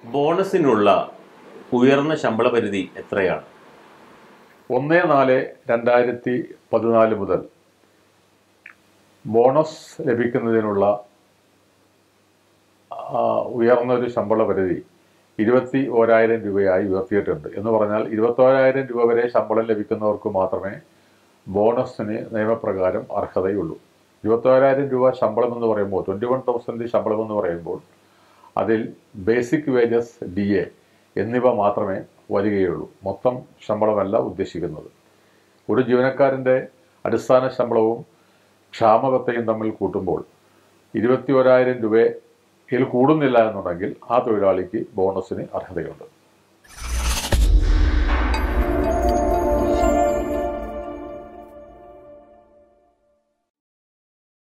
ബോണസിനുള്ള ഉയർന്ന ശമ്പള പരിധി എത്രയാണ് ഒന്ന് നാല് രണ്ടായിരത്തി പതിനാല് മുതൽ ബോണസ് ലഭിക്കുന്നതിനുള്ള ആ, ഉയർന്ന ഒരു ശമ്പള പരിധി ഇരുപത്തി ഓരായിരം രൂപയായി ഉയർത്തിയിട്ടുണ്ട് എന്ന് പറഞ്ഞാൽ ഇരുപത്തോരായിരം രൂപ വരെ ശമ്പളം ലഭിക്കുന്നവർക്ക് മാത്രമേ ബോണസിന് നിയമപ്രകാരം അർഹതയുള്ളൂ ഇരുപത്തോരായിരം രൂപ ശമ്പളം എന്ന് പറയുമ്പോൾ ട്വൻറ്റി വൺ തൗസൻഡ് ശമ്പളം എന്ന് പറയുമ്പോൾ അതിൽ ബേസിക് വേജസ് ഡി എ എന്നിവ മാത്രമേ വരികയുള്ളൂ മൊത്തം ശമ്പളമല്ല ഉദ്ദേശിക്കുന്നത് ഒരു ജീവനക്കാരൻ്റെ അടിസ്ഥാന ശമ്പളവും ക്ഷാമകത്തെയും തമ്മിൽ കൂട്ടുമ്പോൾ ഇരുപത്തി ഓരായിരം രൂപയിൽ കൂടുന്നില്ല എന്നുണ്ടെങ്കിൽ ആ തൊഴിലാളിക്ക് ബോണസിന് അർഹതയുണ്ട്